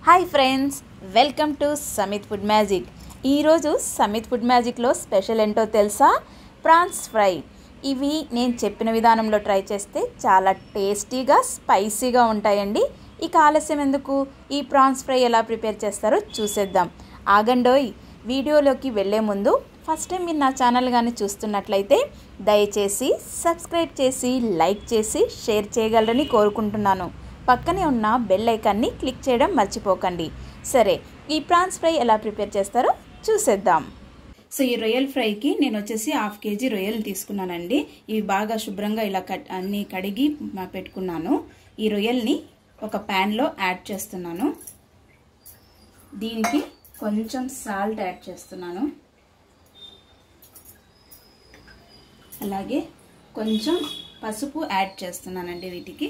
hi friends welcome to Samit food magic ఈరోజు Samit food మ్యాజిక్లో special ఏంటో తెలుసా ప్రాన్స్ ఫ్రై ఇవి నేను చెప్పిన విధానంలో ట్రై చేస్తే చాలా టేస్టీగా స్పైసీగా ఉంటాయండి ఇక ఆలస్యం ఎందుకు ఈ ప్రాన్స్ ఫ్రై ఎలా ప్రిపేర్ చేస్తారో చూసేద్దాం ఆగండోయ్ వీడియోలోకి వెళ్ళే ముందు ఫస్ట్ టైం మీరు నా ఛానల్ కానీ చూస్తున్నట్లయితే దయచేసి సబ్స్క్రైబ్ చేసి లైక్ చేసి షేర్ చేయగలరని కోరుకుంటున్నాను పక్కనే ఉన్న బెల్ ఐకాన్ని క్లిక్ చేయడం మర్చిపోకండి సరే ఈ ప్రాన్స్ ఫ్రై ఎలా ప్రిపేర్ చేస్తారో చూసేద్దాం సో ఈ రొయ్యల్ ఫ్రైకి నేను వచ్చేసి హాఫ్ కేజీ రొయ్యలు తీసుకున్నానండి ఇవి బాగా శుభ్రంగా ఇలా కట్ అన్నీ కడిగి పెట్టుకున్నాను ఈ రొయ్యల్ని ఒక ప్యాన్లో యాడ్ చేస్తున్నాను దీనికి కొంచెం సాల్ట్ యాడ్ చేస్తున్నాను అలాగే కొంచెం పసుపు యాడ్ చేస్తున్నానండి వీటికి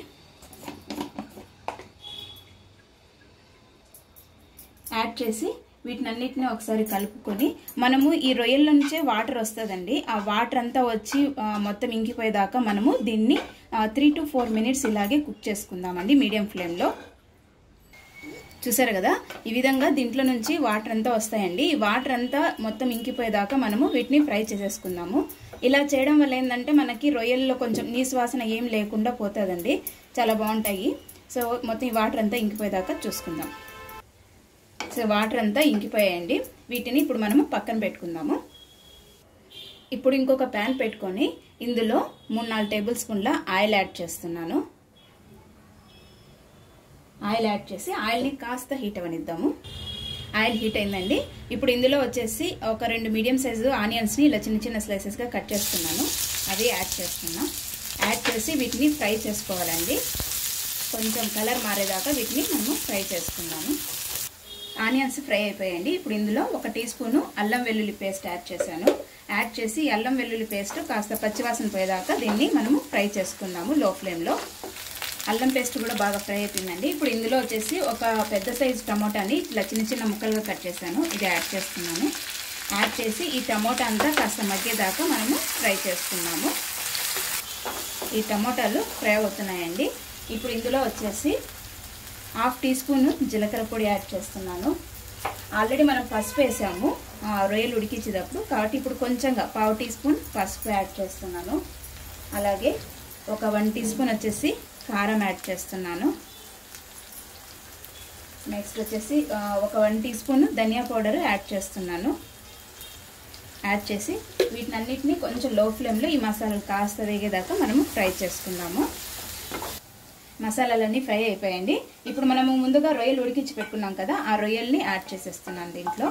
యాడ్ చేసి వీటినన్నిటిని ఒకసారి కలుపుకొని మనము ఈ రొయ్యల నుంచే వాటర్ వస్తుందండి ఆ వాటర్ అంతా వచ్చి మొత్తం ఇంకిపోయేదాకా మనము దీన్ని త్రీ టు ఫోర్ మినిట్స్ ఇలాగే కుక్ చేసుకుందామండి మీడియం ఫ్లేమ్లో చూసారు కదా ఈ విధంగా దీంట్లో నుంచి వాటర్ అంతా వస్తాయండి ఈ వాటర్ అంతా మొత్తం ఇంకిపోయేదాకా మనము వీటిని ఫ్రై చేసేసుకుందాము ఇలా చేయడం వల్ల ఏంటంటే మనకి రొయ్యల్లో కొంచెం నీసు వాసన ఏం లేకుండా పోతుందండి చాలా బాగుంటాయి సో మొత్తం ఈ వాటర్ అంతా ఇంకిపోయేదాకా చూసుకుందాం సో వాటర్ అంతా ఇంకిపోయాయండి వీటిని ఇప్పుడు మనము పక్కన పెట్టుకుందాము ఇప్పుడు ఇంకొక ప్యాన్ పెట్టుకొని ఇందులో మూడు నాలుగు టేబుల్ స్పూన్ల ఆయిల్ యాడ్ చేస్తున్నాను ఆయిల్ యాడ్ చేసి ఆయిల్ని కాస్త హీట్ అవనిద్దాము ఆయిల్ హీట్ అయిందండి ఇప్పుడు ఇందులో వచ్చేసి ఒక రెండు మీడియం సైజు ఆనియన్స్ని ఇలా చిన్న చిన్న స్లైసెస్గా కట్ చేస్తున్నాను అవి యాడ్ చేస్తున్నా యాడ్ చేసి వీటిని ఫ్రై చేసుకోవాలండి కొంచెం కలర్ మారేదాకా వీటిని మనము ఫ్రై చేసుకుందాము ఆనియన్స్ ఫ్రై అయిపోయాయండి ఇప్పుడు ఇందులో ఒక టీ స్పూను అల్లం వెల్లుల్లి పేస్ట్ యాడ్ చేశాను యాడ్ చేసి అల్లం వెల్లుల్లి పేస్ట్ కాస్త పచ్చివాసన పోయేదాకా దీన్ని మనము ఫ్రై చేసుకుందాము లో ఫ్లేమ్లో అల్లం పేస్ట్ కూడా బాగా ఫ్రై అయిపోయిందండి ఇప్పుడు ఇందులో వచ్చేసి ఒక పెద్ద సైజు టమోటాని ఇట్లా చిన్న చిన్న ముక్కలుగా కట్ చేశాను ఇది యాడ్ చేస్తున్నాను యాడ్ చేసి ఈ టమోటా అంతా కాస్త మగ్గేదాకా మనము ఫ్రై చేసుకున్నాము ఈ టమోటాలు ఫ్రై అవుతున్నాయండి ఇప్పుడు ఇందులో వచ్చేసి హాఫ్ టీ స్పూన్ జీలకర్ర పొడి యాడ్ చేస్తున్నాను ఆల్రెడీ మనం పసుపు వేసాము రొయ్యలు ఉడికించేటప్పుడు కాబట్టి ఇప్పుడు కొంచెంగా పావు టీ స్పూన్ పసుపు యాడ్ చేస్తున్నాను అలాగే ఒక వన్ టీ స్పూన్ వచ్చేసి కారం యాడ్ చేస్తున్నాను నెక్స్ట్ వచ్చేసి ఒక వన్ టీ స్పూన్ ధనియా పౌడర్ యాడ్ చేస్తున్నాను యాడ్ చేసి వీటినన్నిటిని కొంచెం లో ఫ్లేమ్లో ఈ మసాలాలు కాస్త వేగేదాకా మనము ఫ్రై చేసుకుందాము మసాలాలన్నీ ఫ్రై అయిపోయాయండి ఇప్పుడు మనము ముందుగా రొయ్యలు ఉడికించి పెట్టుకున్నాం కదా ఆ రొయ్యల్ని యాడ్ చేసేస్తున్నాను దీంట్లో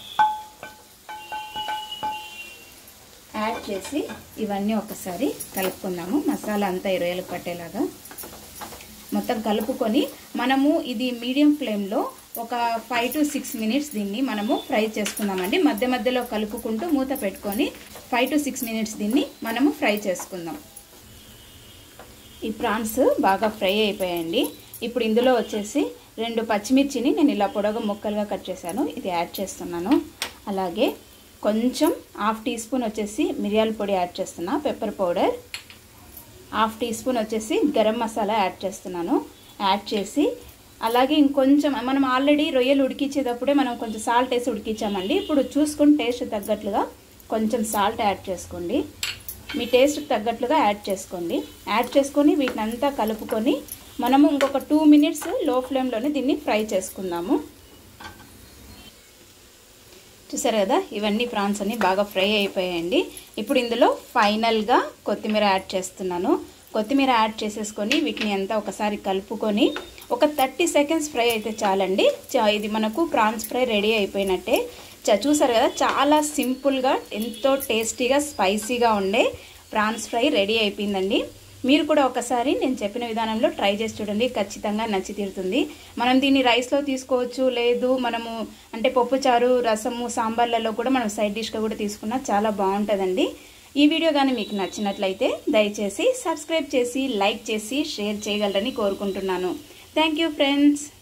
యాడ్ చేసి ఇవన్నీ ఒకసారి కలుపుకుందాము మసాలా అంతా ఈ రొయ్యలకు పట్టేలాగా మొత్తం కలుపుకొని మనము ఇది మీడియం ఫ్లేమ్లో ఒక ఫైవ్ టు సిక్స్ మినిట్స్ దీన్ని మనము ఫ్రై చేసుకుందామండి మధ్య మధ్యలో కలుపుకుంటూ మూత పెట్టుకొని ఫైవ్ టు సిక్స్ మినిట్స్ దీన్ని మనము ఫ్రై చేసుకుందాం ఈ ప్రాన్స్ బాగా ఫ్రై అయిపోయాయండి ఇప్పుడు ఇందులో వచ్చేసి రెండు పచ్చిమిర్చిని నేను ఇలా పొడగా ముక్కలుగా కట్ చేశాను ఇది యాడ్ చేస్తున్నాను అలాగే కొంచెం హాఫ్ టీ స్పూన్ వచ్చేసి మిరియాల పొడి యాడ్ చేస్తున్నా pepper powder half teaspoon వచ్చేసి గరం మసాలా యాడ్ చేస్తున్నాను యాడ్ చేసి అలాగే ఇంకొంచెం మనం ఆల్రెడీ రొయ్యలు ఉడికించేటప్పుడే మనం కొంచెం సాల్ట్ వేసి ఉడికించామండి ఇప్పుడు చూసుకొని టేస్ట్ తగ్గట్లుగా కొంచెం సాల్ట్ యాడ్ చేసుకోండి మీ టేస్ట్కి తగ్గట్లుగా యాడ్ చేసుకోండి యాడ్ చేసుకొని వీటిని అంతా కలుపుకొని మనము ఇంకొక టూ మినిట్స్ లో ఫ్లేమ్లోనే దీన్ని ఫ్రై చేసుకుందాము చూసారు కదా ఇవన్నీ ప్రాన్స్ అన్ని బాగా ఫ్రై అయిపోయాయండి ఇప్పుడు ఇందులో ఫైనల్గా కొత్తిమీర యాడ్ చేస్తున్నాను కొత్తిమీర యాడ్ చేసేసుకొని వీటిని అంతా ఒకసారి కలుపుకొని ఒక థర్టీ సెకండ్స్ ఫ్రై అయితే చాలండి ఇది మనకు ప్రాన్స్ ఫ్రై రెడీ అయిపోయినట్టే చూసారు కదా చాలా సింపుల్గా ఎంతో టేస్టీగా స్పైసీగా ఉండే ప్రాన్స్ ఫ్రై రెడీ అయిపోయిందండి మీరు కూడా ఒకసారి నేను చెప్పిన విధానంలో ట్రై చేసి చూడండి ఖచ్చితంగా నచ్చి తీరుతుంది మనం దీన్ని రైస్లో తీసుకోవచ్చు లేదు మనము అంటే పప్పుచారు రసము సాంబార్లలో కూడా మనం సైడ్ డిష్గా కూడా తీసుకున్నా చాలా బాగుంటుందండి ఈ వీడియో కానీ మీకు నచ్చినట్లయితే దయచేసి సబ్స్క్రైబ్ చేసి లైక్ చేసి షేర్ చేయగలరని కోరుకుంటున్నాను థ్యాంక్ యూ ఫ్రెండ్స్